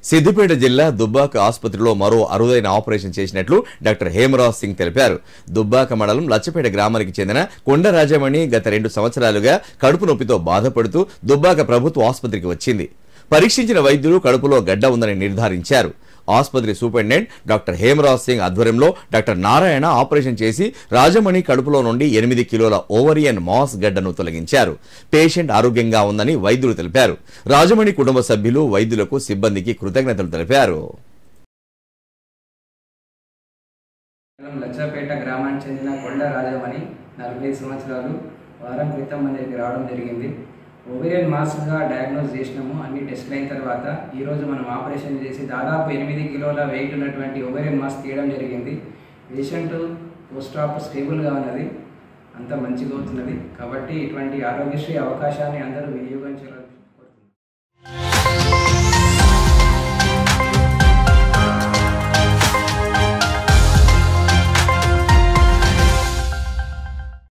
సిద్దిపేట జిల్లా దుబ్బాక ఆసుపత్రిలో మరో అరుదైన ఆపరేషన్ చేసినట్లు డాక్టర్ హేమరాజ్ సింగ్ తెలిపారు దుబ్బాక మండలం లచ్చపేట గ్రామానికి చెందిన కొండ రాజమణి గత రెండు సంవత్సరాలుగా కడుపు నొప్పితో బాధపడుతూ దుబ్బాక ప్రభుత్వ ఆసుపత్రికి వచ్చింది పరీక్షించిన వైద్యులు కడుపులో గడ్డ ఉందని నిర్ధారించారు ఆసుపత్రి సూపరింటెండెంట్ డాక్టర్ హేమరాజ్ సింగ్ ఆధ్వర్యంలో డాక్టర్ నారాయణ ఆపరేషన్ చేసి రాజమణి కడుపులో నుండి ఎనిమిది కిలోల ఓవరియన్ మాస్ గడ్డను తొలగించారు పేషెంట్ ఆరోగ్యంగా ఉందని వైద్యులు తెలిపారు రాజమణి కుటుంబ సభ్యులు వైద్యులకు సిబ్బందికి కృతజ్ఞతలు తెలిపారు మండలం లచ్చపేట గ్రామానికి చెందిన కొండ రాజమణి నలభై సంవత్సరాలు వారం క్రితం మన దగ్గరికి రావడం జరిగింది ఓవేరియన్ మాస్గా డయాగ్నోస్ చేసినాము అన్ని టెస్ట్లు అయిన తర్వాత ఈరోజు మనం ఆపరేషన్ చేసి దాదాపు ఎనిమిది కిలోల వెయిట్ ఉన్నటువంటి ఓవేరియన్ మాస్ తీయడం జరిగింది పేషెంట్ పోస్ట్ ఆప్ స్టేబుల్గా ఉన్నది అంత మంచిగా అవుతున్నది కాబట్టి ఇటువంటి ఆరోగ్యశ్రీ అవకాశాన్ని అందరూ వినియోగించాలని